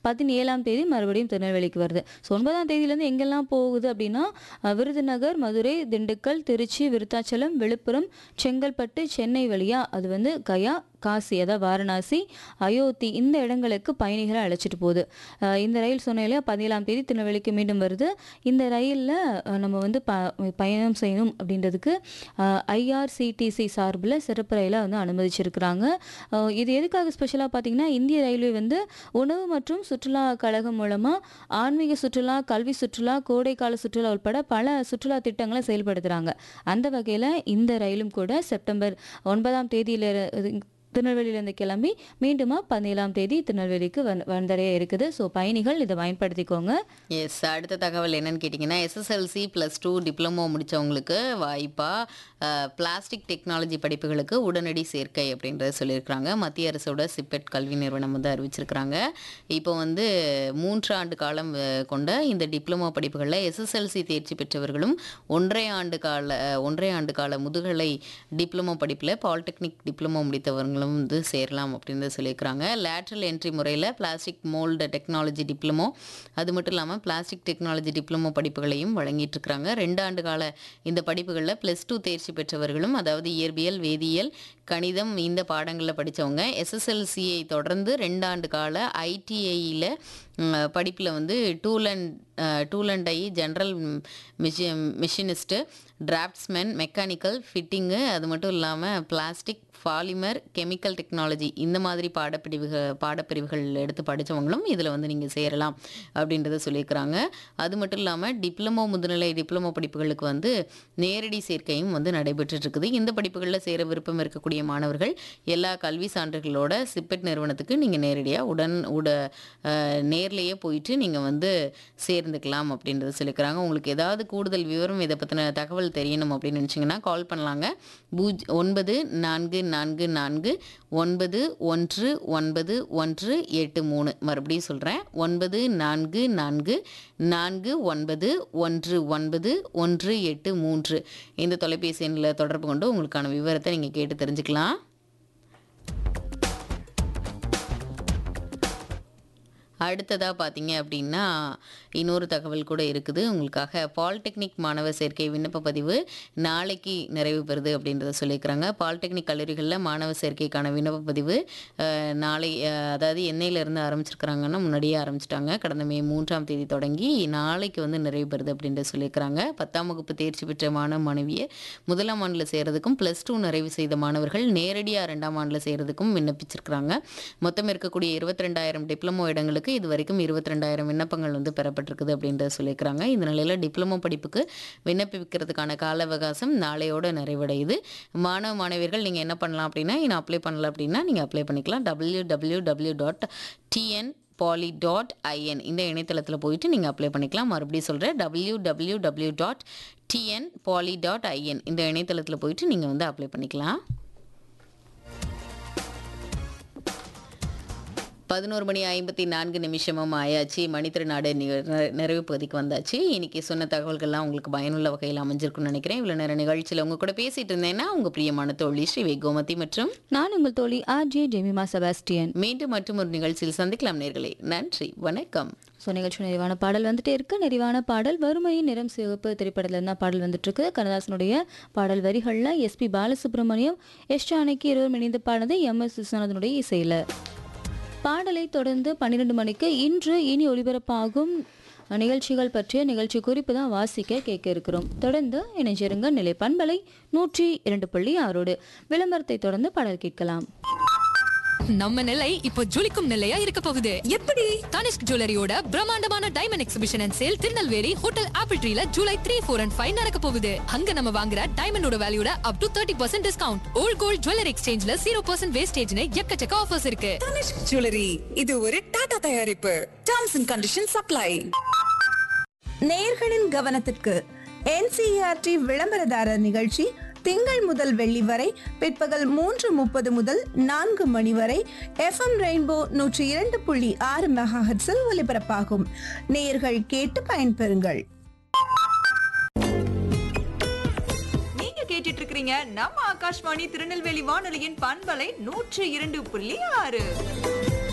பதினேழாம் தேதி மறுபடியும் திருநெல்வேலிக்கு வருது ஸோ ஒன்பதாம் தேதியிலேருந்து எங்கெல்லாம் போகுது அப்படின்னா அஹ், விருதுநகர் மதுரை திண்டுக்கல் திருச்சி விருத்தாச்சலம் விழுப்புரம் செங்கல்பட்டு சென்னை வழியா அது வந்து கயா காசி அதாவது வாரணாசி அயோத்தி இந்த இடங்களுக்கு பயணிகளை அழைச்சிட்டு போகுது அஹ் இந்த ரயில் சொன்னேன் இல்லையா பதினேழாம் தேதி திருநெல்வேலிக்கு மீண்டும் வருது இந்த ரயிலில் நம்ம வந்து ப பயணம் செய்யணும் அப்படின்றதுக்கு ஐஆர்சிடிசி சார்பில் சிறப்பு ரயிலை வந்து அனுமதிச்சிருக்கிறாங்க அஹ் இது எதுக்காக ஸ்பெஷலாக பார்த்தீங்கன்னா இந்திய ரயில்வே வந்து உணவு மற்றும் சுற்றுலா கழகம் மூலமாக ஆன்மீக சுற்றுலா கல்வி சுற்றுலா கோடைக்கால சுற்றுலா உட்பட பல சுற்றுலா திட்டங்களை செயல்படுத்துகிறாங்க அந்த வகையில் இந்த ரயிலும் கூட செப்டம்பர் ஒன்பதாம் தேதியில திருநெல்வேலியிலேருந்து கிளம்பி மீண்டுமா பதினேழாம் தேதி திருநெல்வேலிக்கு வந் வந்தடைய இருக்குது ஸோ பயணிகள் இதை பயன்படுத்திக்கோங்க எஸ் அடுத்த தகவல் என்னன்னு கேட்டிங்கன்னா எஸ்எஸ்எல்சி ப்ளஸ் டூ டிப்ளமோ முடித்தவங்களுக்கு வாய்ப்பாக பிளாஸ்டிக் டெக்னாலஜி படிப்புகளுக்கு உடனடி சேர்க்கை அப்படின்றத சொல்லியிருக்கிறாங்க மத்திய அரசோட சிப்பெட் கல்வி நிறுவனம் வந்து அறிவிச்சிருக்கிறாங்க இப்போ வந்து மூன்று ஆண்டு காலம் அஹ், கொண்ட இந்த டிப்ளமோ படிப்புகளில் எஸ்எஸ்எல்சி தேர்ச்சி பெற்றவர்களும் ஒன்றரை ஆண்டு கால அஹ், ஒன்றரை ஆண்டு கால முதுகலை டிப்ளமோ படிப்பில் பாலிடெக்னிக் டிப்ளமோ முடித்தவர்களும் வந்து சேரலாம் அப்படின்னு சொல்லியிருக்கிறாங்க லேட்ரல் என்ட்ரி முறையில் பிளாஸ்டிக் மோல்டு டெக்னாலஜி டிப்ளமோ அது மட்டும் இல்லாமல் பிளாஸ்டிக் டெக்னாலஜி டிப்ளமோ படிப்புகளையும் வழங்கிட்டு இருக்கிறாங்க ரெண்டு ஆண்டு கால இந்த படிப்புகளில் ப்ளஸ் டூ தேர்ச்சி பெற்றவர்களும் அதாவது இயற்பியல் வேதியியல் கணிதம் இந்த பாடங்களில் படித்தவங்க எஸ்எஸ்எல்சியை தொடர்ந்து ரெண்டு ஆண்டு கால ஐடிஐயில் படிப்பில் வந்து டூல் அண்ட் டூல் அண்ட் ஐ ஜென்ரல் மிஷி மிஷினிஸ்ட்டு டிராஃப்ட்ஸ்மேன் மெக்கானிக்கல் ஃபிட்டிங்கு அது மட்டும் இல்லாமல் பிளாஸ்டிக் பாலிமர் கெமிக்கல் டெக்னாலஜி இந்த மாதிரி பாடப்பிரிவுகள் பாடப்பிரிவுகள் எடுத்து படித்தவங்களும் இதில் வந்து நீங்கள் சேரலாம் அப்படின்றத சொல்லியிருக்கிறாங்க அது மட்டும் இல்லாமல் டிப்ளமோ முதுநிலை டிப்ளமோ படிப்புகளுக்கு வந்து நேரடி சேர்க்கையும் வந்து நடைபெற்றுட்டு இருக்குது இந்த படிப்புகளில் சேர விருப்பம் இருக்கக்கூடிய மாணவர்கள் எல்லா கல்வி சான்றுகளோட சிப்பெட் நிறுவனத்துக்கு நீங்கள் நேரடியாக உடன் உட அஹ், நேர்லயே போயிட்டு நீங்கள் வந்து சேர்ந்துக்கலாம் அப்படின்றத சொல்லியிருக்கிறாங்க உங்களுக்கு ஏதாவது கூடுதல் விவரம் இதை பற்றின தகவல் தெரியணும் அப்படின்னு நினச்சிங்கன்னா கால் பண்ணலாங்க பூஜ் ஒன்பது நான்கு நான்கு நான்கு ஒன்பது ஒன்று ஒன்பது ஒன்று எட்டு மூணு மறுபடியும் சொல்கிறேன் ஒன்பது நான்கு நான்கு நான்கு ஒன்பது ஒன்று ஒன்பது ஒன்று எட்டு மூன்று இந்த தொலைபேசி எண்ணில் தொடர்பு கொண்டு உங்களுக்கான விவரத்தை நீங்கள் கேட்டு தெரிஞ்சுக்கலாம் அடுத்ததாக பார்த்தீங்க அப்படின்னா இன்னொரு தகவல் கூட இருக்குது உங்களுக்காக பாலிடெக்னிக் மாணவர் சேர்க்கை விண்ணப்ப பதிவு நாளைக்கு நிறைவு பெறுது அப்படின்றத சொல்லியிருக்கிறாங்க பாலிடெக்னிக் கல்லூரிகளில் மாணவர் சேர்க்கைக்கான விண்ணப்ப பதிவு அஹ், நாளை அஹ், அதாவது என்னையிலேருந்து ஆரம்பிச்சிருக்கிறாங்கன்னா முன்னாடியே ஆரம்பிச்சிட்டாங்க கடந்த மே மூன்றாம் தேதி தொடங்கி நாளைக்கு வந்து நிறைவு பெறுது அப்படின்றத சொல்லியிருக்கிறாங்க பத்தாம் வகுப்பு தேர்ச்சி பெற்ற மாணவ மாணவியை முதலாம் ஆண்டில் சேர்றதுக்கும் ப்ளஸ் டூ நிறைவு செய்த மாணவர்கள் நேரடியாக ரெண்டாம் ஆண்டில் சேர்றதுக்கும் விண்ணப்பிச்சிருக்கிறாங்க மொத்தம் இருக்கக்கூடிய இருபத்தி ரெண்டாயிரம் டிப்ளமோ இடங்களுக்கு இது வரைக்கும் இருபத்தி ரெண்டாயிரம் விண்ணப்பங்கள் வந்து பெறப்பட்டிருக்குது அப்படின்றத சொல்லியிருக்கிறாங்க இந்த நிலையில் டிப்ளமோ படிப்புக்கு விண்ணப்பிக்கிறதுக்கான கால அவகாசம் நாளையோட நிறைவடையுது மாணவ மாணவியர்கள் நீங்கள் என்ன பண்ணலாம் அப்படின்னா இன்னும் அப்ளை பண்ணல அப்படின்னா நீங்கள் அப்ளை பண்ணிக்கலாம் W W W dot TN poly dot IN இந்த இணையதளத்தில் போயிட்டு நீங்கள் அப்ளை பண்ணிக்கலாம் மறுபடியும் சொல்கிறேன் W W W dot TN poly dot IN இந்த இணையதளத்தில் போயிட்டு நீங்கள் வந்து அப்ளை பண்ணிக்கலாம் பதினோரு மணி ஐம்பத்தி நான்கு நிமிஷமும் ஆயாச்சு மணித்திருநாடு நி- நி- நிறைவு பகுதிக்கு வந்தாச்சு இன்னைக்கு சொன்ன தகவல்கள்லாம் உங்களுக்கு பயனுள்ள வகையில் அமைஞ்சிருக்கும்னு நினைக்கிறேன் இவ்வளோ நேரம் நிகழ்ச்சியில் உங்க கூட பேசிட்டு இருந்தேன்னா உங்க பிரியமான தோழி ஸ்ரீ கோமதி மற்றும் நான் உங்கள் தோழி ஆர் ஜே ஜெமிமா செபாஸ்டியன் மீண்டும் மற்றும் ஒரு நிகழ்ச்சியில் சந்திக்கலாம் நேர்களே நன்றி வணக்கம் ஸோ நிகழ்ச்சி நிறைவான பாடல் வந்துட்டே இருக்கு நிறைவான பாடல் வறுமையின் நிறம் சிவப்பு திரைப்படத்துல இருந்தா பாடல் வந்துட்டு இருக்கு கண்ணதாசனுடைய பாடல் வரிகளில் எஸ்பி பாலசுப்ரமணியம் எஸ் ஜானகி இருவரும் இணைந்து பாடினது எம் எஸ் விஸ்வநாதனுடைய இசையில் பாடலை தொடர்ந்து பன்னிரெண்டு மணிக்கு இன்று இனி ஒளிபரப்பாகும் நிகழ்ச்சிகள் பற்றிய நிகழ்ச்சி குறிப்பு தான் வாசிக்க கேட்க இருக்கிறோம் தொடர்ந்து இணைஞ்சிருங்க நிலை பண்பலை நூற்றி இரண்டு புள்ளி ஆறோடு விளம்பரத்தை தொடர்ந்து பாடல் கேட்கலாம் நம்ம நிலை இப்போ ஜொலிக்கும் நிலையா இருக்க போகுது எப்படி தனிஷ்க் ஜுவல்லரியோட பிரம்மாண்டமான diamond exhibition and sale Tirunelveli hotel apple ட்ரீல July three four and five நடக்க போகுது அங்க நம்ம வாங்குற டைமண்டோட வேல்யூட up to thirty percent discount old gold jewellery எக்ஸ்சேஞ்ச்ல ஜீரோ பர்சன்ட் வேஸ்டேஜ்னு எக்கச்சக்க ஆஃபர்ஸ் இருக்கு தனிஷ்க் ஜுவல்லரி இது ஒரு டாடா தயாரிப்பு டர்ம்ஸ் அண்ட் கண்டிஷன் சப்ளை நேயர்களின் கவனத்திற்கு என்சிஆர்டி விளம்பரதாரர் நிகழ்ச்சி திங்கள் முதல் வெள்ளி வரை பிற்பகல் மூன்று முப்பது முதல் நான்கு மணி வரை எஃப்எம் ரெயின்போ நூற்றி இரண்டு புள்ளி ஆறு மெகாஹெட்ஸில் ஒலிபரப்பாகும் நேயர்கள் கேட்டு பயன்பெறுங்கள் நீங்க கேட்டுட்டு இருக்கிறீங்க நம்ம ஆகாஷ்வாணி திருநெல்வேலி வானொலியின் பண்பலை நூற்று இரண்டு புள்ளி ஆறு